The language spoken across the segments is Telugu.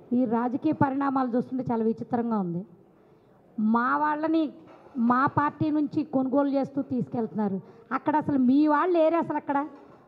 ఈ రాజకీయ పరిణామాలు చూస్తుంటే చాలా విచిత్రంగా ఉంది మా వాళ్ళని మా పార్టీ నుంచి కొనుగోలు చేస్తూ తీసుకెళ్తున్నారు అక్కడ అసలు మీ వాళ్ళు లేరు అసలు అక్కడ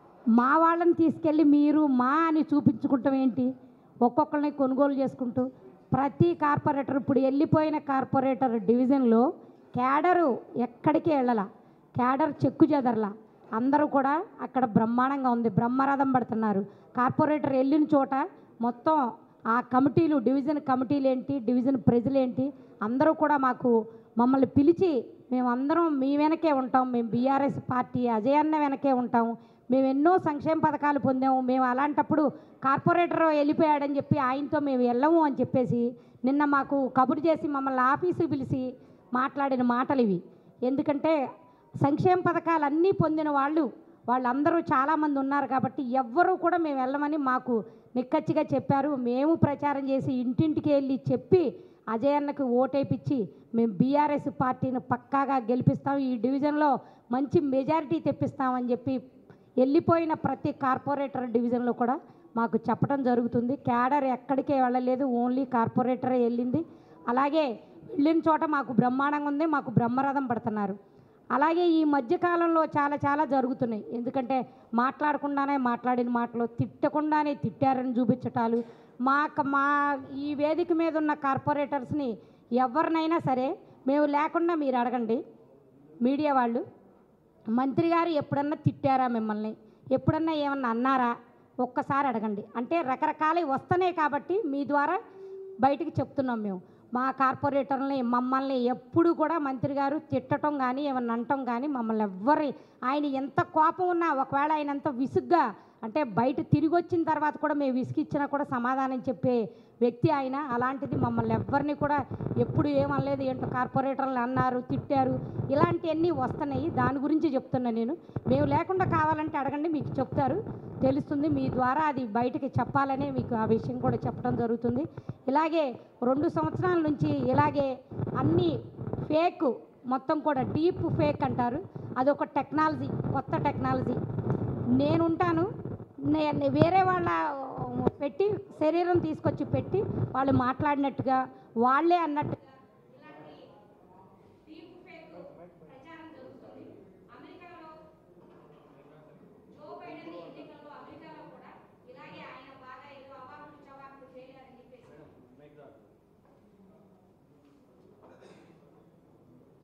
మా వాళ్ళని తీసుకెళ్ళి మీరు మా అని చూపించుకుంటాం ఏంటి ఒక్కొక్కరిని కొనుగోలు చేసుకుంటూ ప్రతి కార్పొరేటర్ ఇప్పుడు వెళ్ళిపోయిన కార్పొరేటర్ డివిజన్లో క్యాడరు ఎక్కడికి వెళ్ళాల క్యాడర్ చెక్కు చెదరలా అందరూ కూడా అక్కడ బ్రహ్మాండంగా ఉంది బ్రహ్మరథం పడుతున్నారు కార్పొరేటర్ వెళ్ళిన చోట మొత్తం ఆ కమిటీలు డివిజన్ కమిటీలు ఏంటి డివిజన్ ప్రజలేంటి అందరూ కూడా మాకు మమ్మల్ని పిలిచి మేమందరం మీ వెనకే ఉంటాం మేము బీఆర్ఎస్ పార్టీ అజయన్న వెనకే ఉంటాం మేము ఎన్నో సంక్షేమ పథకాలు పొందాము మేము అలాంటప్పుడు కార్పొరేటర్ వెళ్ళిపోయాడని చెప్పి ఆయనతో మేము వెళ్ళము అని చెప్పేసి నిన్న మాకు కబురు చేసి మమ్మల్ని ఆఫీసుకి పిలిచి మాట్లాడిన మాటలు ఇవి ఎందుకంటే సంక్షేమ పథకాలు అన్నీ పొందిన వాళ్ళు వాళ్ళందరూ చాలామంది ఉన్నారు కాబట్టి ఎవ్వరూ కూడా మేము వెళ్ళమని మాకు నిక్కచ్చిగా చెప్పారు మేము ప్రచారం చేసి ఇంటింటికి వెళ్ళి చెప్పి అజయన్నకు ఓటేపిచ్చి మేము బీఆర్ఎస్ పార్టీని పక్కాగా గెలిపిస్తాం ఈ డివిజన్లో మంచి మెజారిటీ తెప్పిస్తామని చెప్పి వెళ్ళిపోయిన ప్రతి కార్పొరేటర్ డివిజన్లో కూడా మాకు చెప్పడం జరుగుతుంది క్యాడర్ ఎక్కడికే వెళ్ళలేదు ఓన్లీ కార్పొరేటరే వెళ్ళింది అలాగే వెళ్ళిన చోట మాకు బ్రహ్మాండంగా ఉంది మాకు బ్రహ్మరథం పడుతున్నారు అలాగే ఈ మధ్యకాలంలో చాలా చాలా జరుగుతున్నాయి ఎందుకంటే మాట్లాడకుండానే మాట్లాడిన మాటలు తిట్టకుండానే తిట్టారని చూపించటాలు మా మా ఈ వేదిక మీద ఉన్న కార్పొరేటర్స్ని ఎవరినైనా సరే మేము లేకుండా మీరు అడగండి మీడియా వాళ్ళు మంత్రి గారు ఎప్పుడన్నా తిట్టారా మిమ్మల్ని ఎప్పుడన్నా ఏమన్నా అన్నారా ఒక్కసారి అడగండి అంటే రకరకాలవి వస్తున్నాయి కాబట్టి మీ ద్వారా బయటికి చెప్తున్నాం మేము మా కార్పొరేటర్ని మమ్మల్ని ఎప్పుడు కూడా మంత్రి గారు తిట్టడం కానీ ఏమన్నా అంటం కానీ మమ్మల్ని ఎవ్వరి ఆయన ఎంత కోపం ఉన్నా ఒకవేళ ఆయన ఎంత విసుగ్గా అంటే బయట తిరిగి వచ్చిన తర్వాత కూడా మేము విసిగిచ్చినా కూడా సమాధానం చెప్పే వ్యక్తి ఆయన అలాంటిది మమ్మల్ని ఎవ్వరిని కూడా ఎప్పుడు ఏమనలేదు ఏంటో కార్పొరేటర్లు అన్నారు తిట్టారు ఇలాంటివన్నీ వస్తున్నాయి దాని గురించి చెప్తున్నా నేను మేము లేకుండా కావాలంటే అడగండి మీకు చెప్తారు తెలుస్తుంది మీ ద్వారా అది బయటకి చెప్పాలనే మీకు ఆ విషయం కూడా చెప్పడం జరుగుతుంది ఇలాగే రెండు సంవత్సరాల నుంచి ఇలాగే అన్ని ఫేక్ మొత్తం కూడా డీప్ ఫేక్ అంటారు అదొక టెక్నాలజీ కొత్త టెక్నాలజీ నేనుంటాను నేను వేరే వాళ్ళ పెట్టి శరీరం తీసుకొచ్చి పెట్టి వాళ్ళు మాట్లాడినట్టుగా వాళ్ళే అన్నట్టుగా